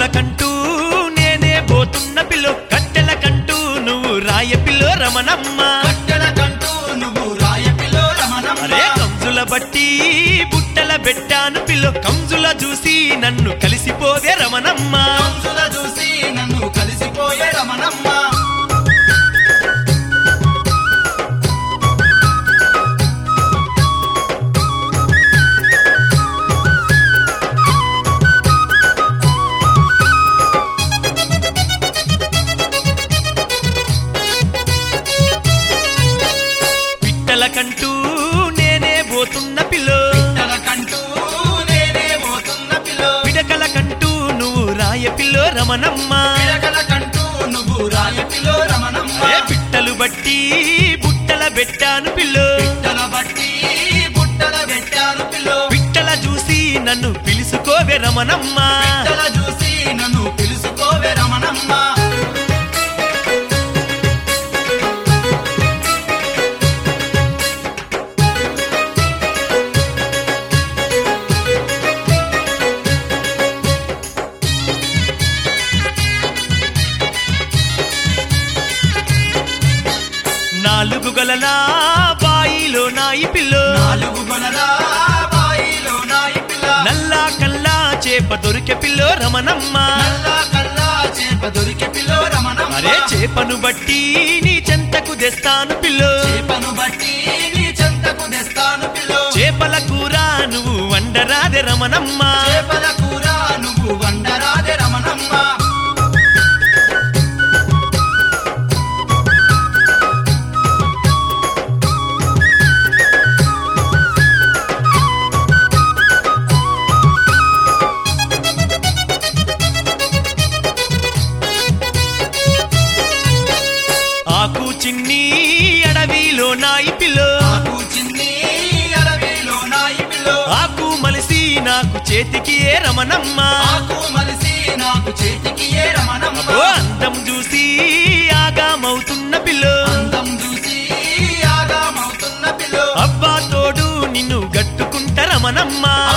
కంజుల కంటూ నేనే పోతున్న పిల్లో కట్టెల కంటూ నువ్వు రాయ పిల్లో రమణమ్మ కట్టెల కంటూ నువ్వు రాయపిలో రమణమ్మ అరే కంజుల బట్టి బుట్టల పెట్టాను పిల్లో కంజుల చూసి నన్ను కలిసిపోవే రమణమ్మ కంసుల చూసి నన్ను కలిసిపోయే రమణమ్మ పిట్టల కంటూ నేనే పోతున్న పిల్లో కట్టెల కంటూ నేనే పోతున్న పిలో పిడకల కంటూ నువ్వు రాయ పిల్లో రమణమ్మ పిడకల కంటూ నువ్వు రాయపిలో రమణమ్మ అరే పిట్టలు బట్టి బుట్టల పెట్టాను పిల్లో పిట్టల బట్టి బుట్టల పెట్టాను పిలో పిట్టల చూసి నన్ను పిలుసుకోవే రమణమ్మ పిట్టల చూసి నన్ను పిలుసుకోవే రమణమ్మ నాలుగు గలన బాయిలో నాయి పిల్లో నాలుగు గొనల బాయిలో నాయి పిల్ల నల్లా కల్లా చేప దొరికే పిల్లో రమణమ్మ నల్లా కల్లా చేప దొరికే పిల్లో రమణమ్మ అరే చేపను బట్టి నీ చెంతకు తెస్తాను పిల్లో చేపను బట్టి నీ చెంతకు తెస్తాను పిల్లో చేపల కూర నువ్వు వండరాదే రమణమ్మ చేపల కూర నువ్వు వండరాదే రమణమ్మ ఆకు చిన్ని అడవిలో నాయి పిల్లో ఆకు చిన్ని అడవిలో నాయి పిల్లో ఆకు మలిసి నాకు చేతికి ఏ రమణమ్మ ఆకు మలిసి నాకు చేతికి ఏ రమణమ్మ ఓ అందం చూసి ఆగామవుతున్న పిల్లో అందం చూసి ఆగామవుతున్న పిల్లో అబ్బా తోడు నిన్ను గట్టుకుంట రమణమ్మ